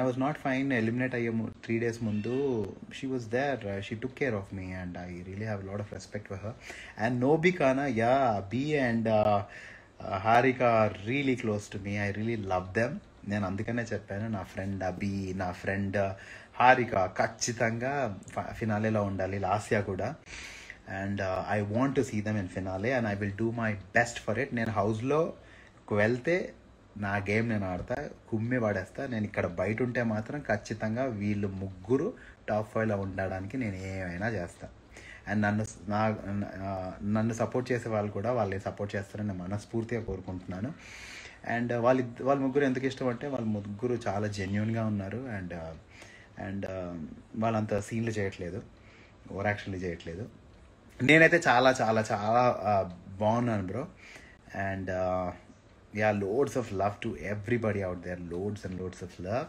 was not fine eliminate అయ్యే three days ముందు she was there she took care of me and I really have lot of respect for her and నోబీ కానా యా బీ and Harika really close to me I really love them నేను అందుకనే చెప్పాను నా ఫ్రెండ్ అబీ నా ఫ్రెండ్ హారిక ఖచ్చితంగా ఫినాలేలో ఉండాలి లాస్యా కూడా and I want to see them in finale and I will do my best for it నేను హౌస్లో వెళ్తే నా గేమ్ నేను ఆడతా కుమ్మి పడేస్తా నేను ఇక్కడ బయట ఉంటే మాత్రం ఖచ్చితంగా వీళ్ళు ముగ్గురు టాప్ ఫైవ్లో ఉండడానికి నేను ఏమైనా చేస్తా అండ్ నన్ను నా ఆ, నన్ను సపోర్ట్ చేసే వాళ్ళు కూడా వాళ్ళని సపోర్ట్ చేస్తారని నేను మనస్ఫూర్తిగా కోరుకుంటున్నాను అండ్ వాళ్ళ వాళ్ళ ముగ్గురు ఎందుకు ఇష్టం అంటే వాళ్ళ ముగ్గురు చాలా జెన్యున్గా ఉన్నారు అండ్ అండ్ వాళ్ళంత సీన్లు చేయట్లేదు ఓవర్ యాక్షన్లు చేయట్లేదు నేనైతే చాలా చాలా చాలా ఆ, బాగున్నాను bro and yeah loads of love to everybody out there loads and loads of love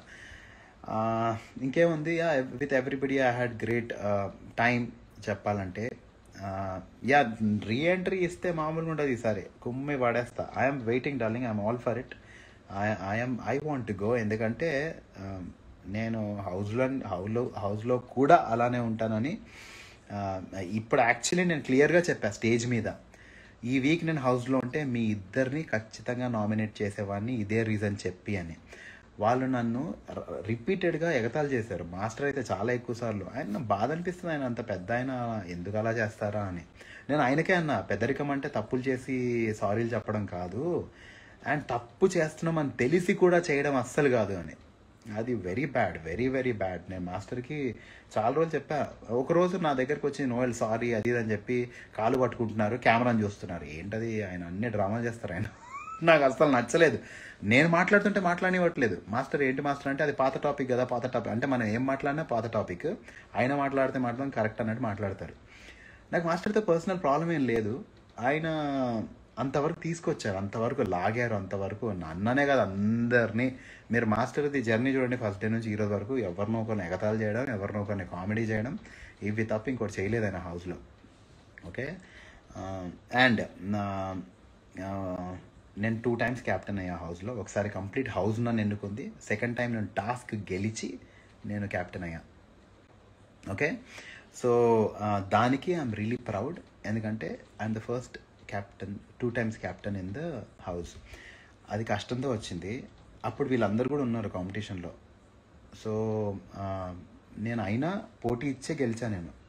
ఇంకేముంది yeah with everybody I had great time చెప్పాలంటే యా రీఎంట్రీ ఇస్తే మామూలుగా ఉంటుంది ఈసారి కుమ్మి పడేస్తా I'm waiting darling I'm all for it I'm I want to go ఎందుకంటే uh, నేను హౌస్లో హౌస్లో హౌస్లో కూడా అలానే ఉంటానని uh, ఇప్పుడు యాక్చువల్లీ నేను క్లియర్గా చెప్పా స్టేజ్ మీద ఈ వీక్ నేను హౌస్లో ఉంటే మీ ఇద్దరిని ఖచ్చితంగా నామినేట్ చేసేవాడిని ఇదే రీజన్ చెప్పి అని వాళ్ళు నన్ను రిపీటెడ్గా ఎగతాళి చేశారు మాస్టర్ అయితే చాలా ఎక్కువ సార్లు ఆయన బాధ అనిపిస్తుంది ఆయన అంత పెద్ద ఆయన ఎందుకు అలా చేస్తారా అని నేను ఆయనకే అన్నా పెద్దరికం అంటే తప్పులు చేసి సారీలు చెప్పడం కాదు అండ్ తప్పు చేస్తున్నామని తెలిసి కూడా చేయడం అస్సలు కాదు అని అది very bad very very bad నేను మాస్టర్కి చాలా రోజులు చెప్పా ఒక రోజు నా దగ్గరకు వచ్చి నోయల్ సారీ అది ఇది అని చెప్పి కాలు పట్టుకుంటున్నారు కెమెరాని చూస్తున్నారు ఏంటది ఆయన అన్ని డ్రామాలు చేస్తారు ఆయన నాకు అసలు నచ్చలేదు నేను మాట్లాడుతుంటే మాట్లాడినట్లేదు మాస్టర్ ఏంటి మాస్టర్ అంటే అది పాత టాపిక్ కదా పాత టాపిక్ అంటే మనం ఏం మాట్లాడినా పాత టాపిక్ ఆయన మాట్లాడితే మాత్రం కరెక్ట్ అన్నట్టు మాట్లాడతారు నాకు మాస్టర్తో పర్సనల్ ప్రాబ్లం ఏం లేదు ఆయన అంతవరకు తీసుకొచ్చారు అంతవరకు లాగారు అంతవరకు అన్ననే కాదు అందరినీ మీరు మాస్టర్ది జర్నీ చూడండి ఫస్ట్ డే నుంచి ఈ రోజు వరకు ఎవరినో ఒకరిని ఎగతాలు చేయడం ఎవరినో ఒకరిని కామెడీ చేయడం ఇవి తప్ప ఇంకోటి చేయలేదు ఆయన హౌస్లో ఓకే అండ్ నా ఆ, నేను టూ టైమ్స్ క్యాప్టెన్ అయ్యా హౌస్లో ఒకసారి కంప్లీట్ హౌస్ నన్ను ఎన్నుకుంది సెకండ్ టైం నేను టాస్క్ గెలిచి నేను క్యాప్టెన్ అయ్యా ఓకే సో దానికి ఐఎమ్ రియలీ ప్రౌడ్ ఎందుకంటే I'm the first captain two times captain in the house అది కష్టంతో వచ్చింది అప్పుడు వీళ్ళందరూ కూడా ఉన్నారు కాంపిటీషన్లో సో నేను అయినా పోటీ ఇచ్చే గెలిచాను నేను